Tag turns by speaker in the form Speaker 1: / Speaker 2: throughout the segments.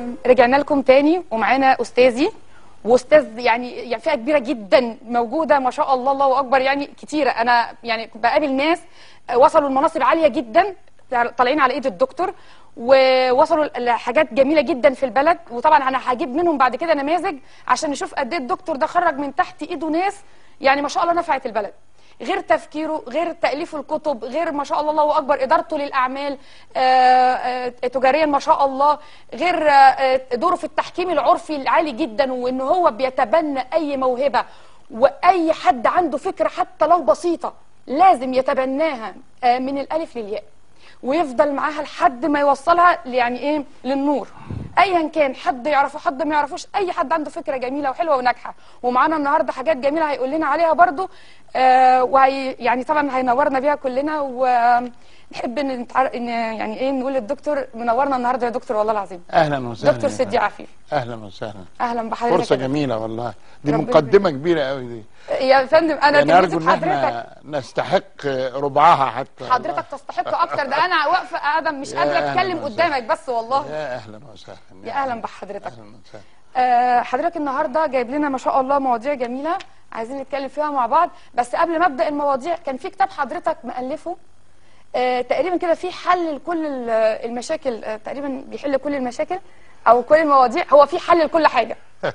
Speaker 1: رجعنا لكم تاني ومعانا استاذي واستاذ يعني يعني فئه كبيره جدا موجوده ما شاء الله الله اكبر يعني كتيره انا يعني بقابل ناس وصلوا لمناصب عاليه جدا طالعين على ايد الدكتور ووصلوا لحاجات جميله جدا في البلد وطبعا انا هجيب منهم بعد كده نماذج عشان نشوف قد ايه الدكتور ده خرج من تحت ايده ناس يعني ما شاء الله نفعت البلد غير تفكيره غير تأليف الكتب غير ما شاء الله الله أكبر إدارته للأعمال آه، آه، تجاريا ما شاء الله غير آه، دوره في التحكيم العرفي العالي جدا وإن هو بيتبنى أي موهبة وأي حد عنده فكرة حتى لو بسيطة لازم يتبناها آه، من الألف للياء ويفضل معاها لحد ما يوصلها يعني ايه للنور ايا كان حد يعرفه حد ما يعرفوش اي حد عنده فكره جميله وحلوه وناجحه ومعانا النهارده حاجات جميله هيقول لنا عليها برضو آه وهي يعني طبعا هينورنا بيها كلنا ونحب ان نتعر... ان يعني ايه نقول للدكتور منورنا النهارده يا دكتور والله العظيم
Speaker 2: اهلا وسهلا
Speaker 1: دكتور
Speaker 2: يا
Speaker 1: سيدي
Speaker 2: فندم.
Speaker 1: عفيف
Speaker 2: اهلا وسهلا
Speaker 1: اهلا بحضرتك
Speaker 2: فرصه
Speaker 1: يا دكتور.
Speaker 2: جميله والله دي
Speaker 1: ربنا
Speaker 2: مقدمه كبيره قوي دي
Speaker 1: يا فندم انا
Speaker 2: يعني ارجو
Speaker 1: تلميذ
Speaker 2: ان
Speaker 1: حضرتك
Speaker 2: احنا نستحق ربعها حتى
Speaker 1: حضرتك تستحق اكتر ده انا واقفه قاعده مش
Speaker 2: يا
Speaker 1: قادره
Speaker 2: أهلاً
Speaker 1: اتكلم
Speaker 2: وسهلاً.
Speaker 1: قدامك بس والله
Speaker 2: يا اهلا وسهلا
Speaker 1: يا اهلا بحضرتك
Speaker 2: اهلا وسهلا
Speaker 1: آه، حضرتك النهارده جايب لنا ما شاء الله مواضيع جميله عايزين نتكلم فيها مع بعض بس قبل ما ابدا المواضيع كان في كتاب حضرتك مؤلفه آه، تقريبا كده في حل لكل ال- المشاكل آه، تقريبا بيحل كل المشاكل او كل المواضيع هو في حل لكل حاجه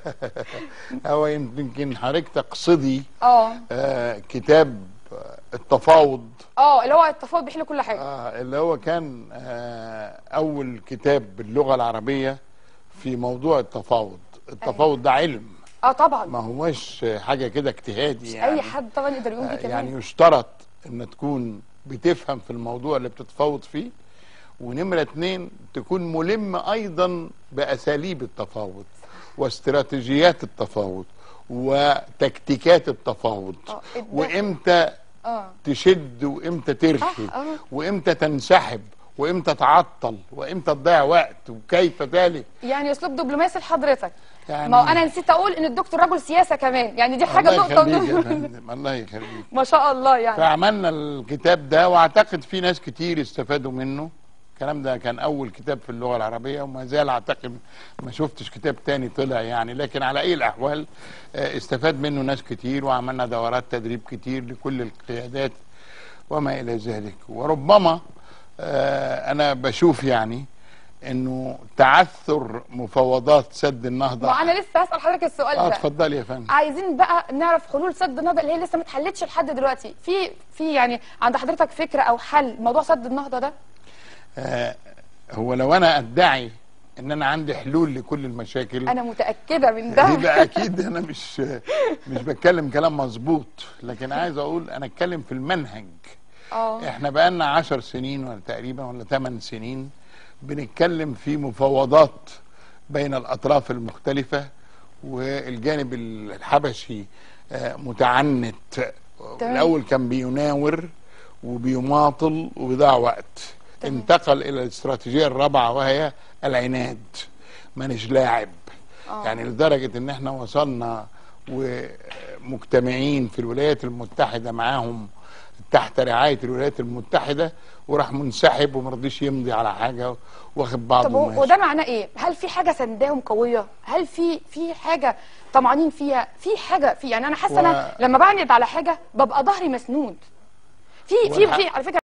Speaker 2: هو يمكن حضرتك تقصدي
Speaker 1: اه
Speaker 2: آه كتاب آه، التفاوض
Speaker 1: اه اللي هو التفاوض بيحل كل حاجه
Speaker 2: آه اللي هو كان آه اول كتاب باللغه العربيه في موضوع التفاوض التفاوض ده علم
Speaker 1: اه طبعا
Speaker 2: ما هوش حاجه كده اجتهادي
Speaker 1: مش
Speaker 2: يعني
Speaker 1: اي حد طبعا يقدر يقوم بيه
Speaker 2: آه،
Speaker 1: كمان
Speaker 2: يعني يشترط ان تكون بتفهم في الموضوع اللي بتتفاوض فيه ونمرة اتنين تكون ملم ايضا باساليب التفاوض واستراتيجيات التفاوض وتكتيكات التفاوض
Speaker 1: آه، ده-
Speaker 2: وامتى
Speaker 1: اه
Speaker 2: تشد وامتى ترخي
Speaker 1: صح، آه.
Speaker 2: وامتى تنسحب وامتى تعطل وامتى تضيع وقت وكيف ذلك
Speaker 1: يعني اسلوب دبلوماسي لحضرتك
Speaker 2: يعني-
Speaker 1: ما هو انا نسيت اقول ان الدكتور رجل سياسه كمان يعني دي حاجه
Speaker 2: الله
Speaker 1: نقطه
Speaker 2: يخليك يا
Speaker 1: من-
Speaker 2: فندم الله يخليك
Speaker 1: ما شاء الله يعني
Speaker 2: فعملنا الكتاب ده واعتقد في ناس كتير استفادوا منه الكلام ده كان اول كتاب في اللغه العربيه وما زال اعتقد ما شفتش كتاب تاني طلع يعني لكن على اي الاحوال آه، استفاد منه ناس كتير وعملنا دورات تدريب كتير لكل القيادات وما الى ذلك وربما آه، انا بشوف يعني انه تعثر مفاوضات سد النهضه
Speaker 1: ما انا لسه هسال حضرتك السؤال
Speaker 2: اه
Speaker 1: ده
Speaker 2: اتفضلي يا فندم
Speaker 1: عايزين بقى نعرف حلول سد النهضه اللي هي لسه ما اتحلتش لحد دلوقتي في في يعني عند حضرتك فكره او حل موضوع سد النهضه ده
Speaker 2: آه، هو لو انا ادعي ان انا عندي حلول لكل المشاكل
Speaker 1: انا متاكده من
Speaker 2: دي
Speaker 1: ده
Speaker 2: بقى اكيد انا مش مش بتكلم كلام مظبوط لكن عايز اقول انا اتكلم في المنهج
Speaker 1: اه
Speaker 2: احنا بقالنا عشر سنين ولا تقريبا ولا ثمان سنين بنتكلم في مفاوضات بين الاطراف المختلفه والجانب الحبشي آه، متعنت
Speaker 1: تمام.
Speaker 2: الاول كان بيناور وبيماطل وبيضيع وقت
Speaker 1: تمام.
Speaker 2: انتقل الى الاستراتيجيه الرابعه وهي العناد مانيش لاعب
Speaker 1: آه.
Speaker 2: يعني لدرجه ان احنا وصلنا ومجتمعين في الولايات المتحده معاهم تحت رعايه الولايات المتحده وراح منسحب وما رضيش يمضي على حاجه واخد بعضه
Speaker 1: طب و-
Speaker 2: وماشي.
Speaker 1: وده معناه ايه هل في حاجه سنداهم قويه هل في في حاجه طمعانين فيها في حاجه في يعني انا حاسه
Speaker 2: و-
Speaker 1: انا لما بعند على حاجه ببقى ظهري مسنود في في
Speaker 2: والح-
Speaker 1: في على فكره